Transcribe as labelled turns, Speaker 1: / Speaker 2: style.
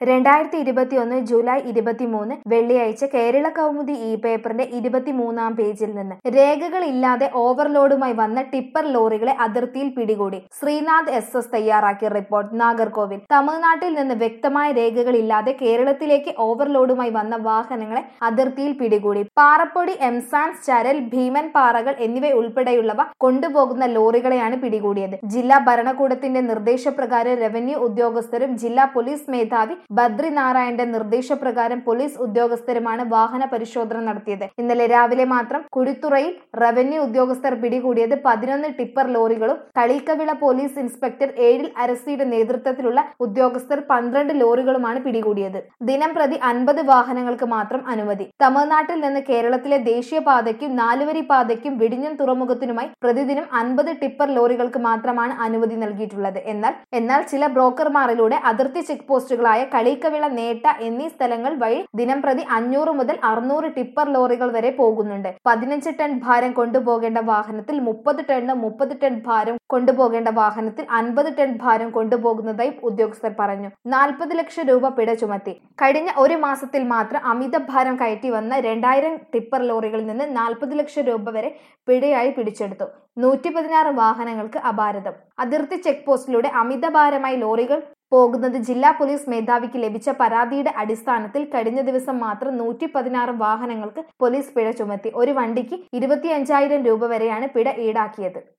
Speaker 1: രണ്ടായിരത്തി ഇരുപത്തിയൊന്ന് ജൂലൈ ഇരുപത്തിമൂന്ന് വെള്ളിയാഴ്ച കേരള കൗമുദി ഇ പേപ്പറിന്റെ ഇരുപത്തിമൂന്നാം പേജിൽ നിന്ന് രേഖകളില്ലാതെ ഓവർലോഡുമായി വന്ന ടിപ്പർ ലോറികളെ അതിർത്തിയിൽ പിടികൂടി ശ്രീനാഥ് എസ് എസ് തയ്യാറാക്കിയ റിപ്പോർട്ട് നാഗർകോവിൽ തമിഴ്നാട്ടിൽ നിന്ന് വ്യക്തമായ രേഖകളില്ലാതെ കേരളത്തിലേക്ക് ഓവർലോഡുമായി വന്ന വാഹനങ്ങളെ അതിർത്തിയിൽ പിടികൂടി പാറപ്പൊടി എംസാൻസ് ചരൽ ഭീമൻ പാറകൾ എന്നിവ ഉൾപ്പെടെയുള്ളവ കൊണ്ടുപോകുന്ന ലോറികളെയാണ് പിടികൂടിയത് ജില്ലാ ഭരണകൂടത്തിന്റെ നിർദ്ദേശപ്രകാരം റവന്യൂ ഉദ്യോഗസ്ഥരും ജില്ലാ പോലീസ് മേധാവി ബദ്രി നാരായണന്റെ നിർദ്ദേശപ്രകാരം പോലീസ് ഉദ്യോഗസ്ഥരുമാണ് വാഹന പരിശോധന നടത്തിയത് ഇന്നലെ രാവിലെ മാത്രം കുടിത്തുറയിൽ റവന്യൂ ഉദ്യോഗസ്ഥർ പിടികൂടിയത് പതിനൊന്ന് ടിപ്പർ ലോറികളും കളിക്കവിള പോലീസ് ഇൻസ്പെക്ടർ ഏഴിൽ അരസിയുടെ നേതൃത്വത്തിലുള്ള ഉദ്യോഗസ്ഥർ പന്ത്രണ്ട് ലോറികളുമാണ് പിടികൂടിയത് ദിനം പ്രതി അൻപത് വാഹനങ്ങൾക്ക് മാത്രം അനുമതി തമിഴ്നാട്ടിൽ നിന്ന് കേരളത്തിലെ ദേശീയപാതയ്ക്കും നാലുവരി പാതയ്ക്കും വിടിഞ്ഞം തുറമുഖത്തിനുമായി പ്രതിദിനം അൻപത് ടിപ്പർ ലോറികൾക്ക് മാത്രമാണ് അനുമതി നൽകിയിട്ടുള്ളത് എന്നാൽ എന്നാൽ ചില ബ്രോക്കർമാരിലൂടെ അതിർത്തി ചെക്ക് പോസ്റ്റുകളായ കളീക്കവിള നേട്ട എന്നീ സ്ഥലങ്ങൾ വഴി ദിനം പ്രതി അഞ്ഞൂറ് മുതൽ അറുന്നൂറ് ടിപ്പർ ലോറികൾ വരെ പോകുന്നുണ്ട് പതിനഞ്ച് ടൺ ഭാരം കൊണ്ടുപോകേണ്ട വാഹനത്തിൽ മുപ്പത് ടണ്ണ് മുപ്പത് ടൺ ഭാരം കൊണ്ടുപോകേണ്ട വാഹനത്തിൽ അൻപത് ടൺ ഭാരം കൊണ്ടുപോകുന്നതായി ഉദ്യോഗസ്ഥർ പറഞ്ഞു നാൽപ്പത് ലക്ഷം രൂപ പിഴ ചുമത്തി കഴിഞ്ഞ ഒരു മാസത്തിൽ മാത്രം അമിത ഭാരം കയറ്റി വന്ന രണ്ടായിരം ടിപ്പർ ലോറികളിൽ നിന്ന് നാൽപ്പത് ലക്ഷം രൂപ വരെ പിഴയായി പിടിച്ചെടുത്തു നൂറ്റി പതിനാറ് വാഹനങ്ങൾക്ക് അപാരതം അതിർത്തി ചെക്ക് പോസ്റ്റിലൂടെ അമിതഭാരമായി ലോറികൾ പോകുന്നത് ജില്ലാ പോലീസ് മേധാവിക്ക് ലഭിച്ച പരാതിയുടെ അടിസ്ഥാനത്തിൽ കഴിഞ്ഞ ദിവസം മാത്രം നൂറ്റി പതിനാറ് വാഹനങ്ങൾക്ക് പോലീസ് പിഴ ചുമത്തി ഒരു വണ്ടിക്ക് ഇരുപത്തി അഞ്ചായിരം രൂപ വരെയാണ് പിഴ ഈടാക്കിയത്